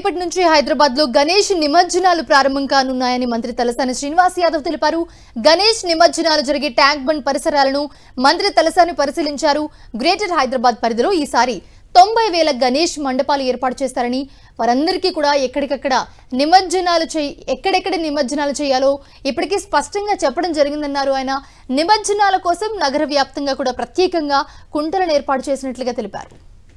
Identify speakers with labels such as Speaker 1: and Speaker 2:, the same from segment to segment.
Speaker 1: రేపటి నుంచి హైదరాబాద్ లో గణేష్ నిమజ్జనాలు ప్రారంభం కానున్నాయని మంత్రి తలసాని శ్రీనివాస్ యాదవ్ తెలిపారు గణేష్ నిమజ్జనాలు జరిగే ట్యాంక్ బండ్ పరిసరాలను మంత్రి తలసాని పరిశీలించారు గ్రేటర్ హైదరాబాద్ పరిధిలో ఈసారి తొంభై వేల గణేష్ మండపాలు ఏర్పాటు చేస్తారని వారందరికీ కూడా ఎక్కడికక్కడ నిమజ్జనాలు చేయి ఎక్కడెక్కడ నిమజ్జనాలు చేయాలో ఇప్పటికీ స్పష్టంగా చెప్పడం జరిగిందన్నారు ఆయన నిమజ్జనాల కోసం నగర వ్యాప్తంగా కూడా ప్రత్యేకంగా కుంటలను ఏర్పాటు చేసినట్లుగా తెలిపారు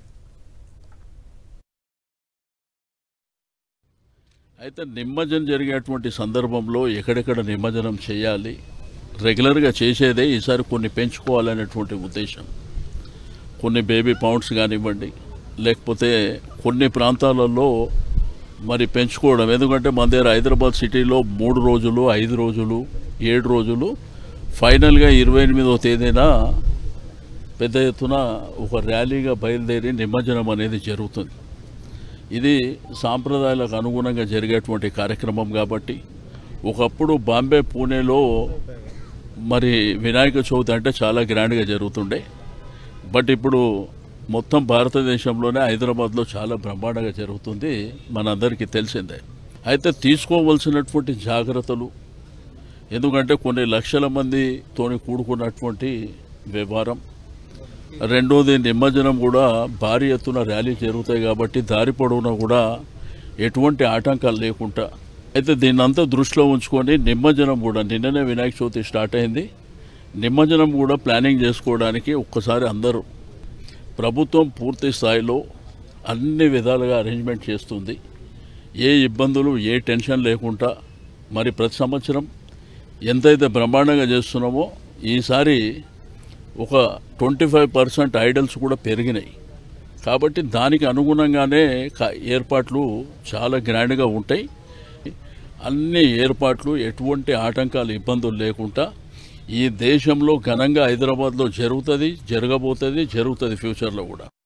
Speaker 2: అయితే నిమజ్జనం జరిగేటువంటి సందర్భంలో ఎక్కడెక్కడ నిమజ్జనం చేయాలి రెగ్యులర్గా చేసేదే ఈసారి కొన్ని పెంచుకోవాలనేటువంటి ఉద్దేశం కొన్ని బేబీ పౌండ్స్ కానివ్వండి లేకపోతే కొన్ని ప్రాంతాలలో మరి పెంచుకోవడం ఎందుకంటే మన దగ్గర హైదరాబాద్ సిటీలో మూడు రోజులు ఐదు రోజులు ఏడు రోజులు ఫైనల్గా ఇరవై ఎనిమిదవ తేదీన పెద్ద ఎత్తున ఒక ర్యాలీగా బయలుదేరి నిమజ్జనం అనేది జరుగుతుంది ఇది సాంప్రదాయాలకు అనుగుణంగా జరిగేటువంటి కార్యక్రమం కాబట్టి ఒకప్పుడు బాంబే పూణేలో మరి వినాయక చవితి అంటే చాలా గ్రాండ్గా జరుగుతుండే బట్ ఇప్పుడు మొత్తం భారతదేశంలోనే హైదరాబాద్లో చాలా బ్రహ్మాండంగా జరుగుతుంది మనందరికీ తెలిసిందే అయితే తీసుకోవలసినటువంటి జాగ్రత్తలు ఎందుకంటే కొన్ని లక్షల మందితోని కూడుకున్నటువంటి వ్యవహారం రెండోది నిమజ్జనం కూడా భారీ ఎత్తున ర్యాలీ జరుగుతాయి కాబట్టి దారి పొడవునా కూడా ఎటువంటి ఆటంకాలు లేకుండా అయితే దీన్నంతా దృష్టిలో ఉంచుకొని నిమజ్జనం కూడా నిన్ననే వినాయక చవితి స్టార్ట్ అయింది నిమజ్జనం కూడా ప్లానింగ్ చేసుకోవడానికి ఒక్కసారి అందరూ ప్రభుత్వం పూర్తి స్థాయిలో అన్ని విధాలుగా అరేంజ్మెంట్ చేస్తుంది ఏ ఇబ్బందులు ఏ టెన్షన్ లేకుండా మరి ప్రతి సంవత్సరం ఎంతైతే బ్రహ్మాండంగా చేస్తున్నామో ఈసారి ఒక ట్వంటీ ఫైవ్ పర్సెంట్ ఐడల్స్ కూడా పెరిగినాయి కాబట్టి దానికి అనుగుణంగానే క- ఏర్పాట్లు చాలా గ్రాండ్గా ఉంటాయి అన్ని ఏర్పాట్లు ఎటువంటి ఆటంకాలు ఇబ్బందులు లేకుండా ఈ దేశంలో ఘనంగా హైదరాబాద్లో జరుగుతుంది జరగబోతుంది జరుగుతుంది ఫ్యూచర్లో కూడా